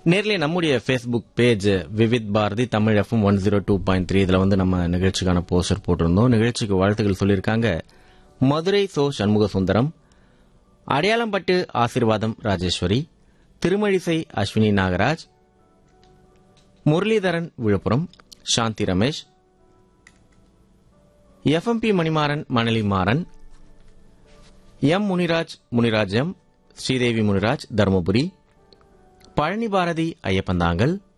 நேர்லயே நம்முடைய Facebook page Vividh Bharati Tamil FM one zero two point three இதுல வந்து நம்ம நிகழ்ச்சிக்கான போஸ்டர் போட்டிருந்தோம் நிகழ்ச்சிக்கு வாழ்த்துக்கள் சொல்லியிருக்காங்க Madurai So Shanmugasundaram Adaiyalampattu Aseervatham Rajeshwari Thirumazhisai Ashwini Nagaraj Muralidharan Villupuram Shanthi Ramesh FMB Manimaran Manali Maran M Muniraj Muniraj M Sridevi Muniraj Dharmapuri Palani Bharathi Iyyappanthangal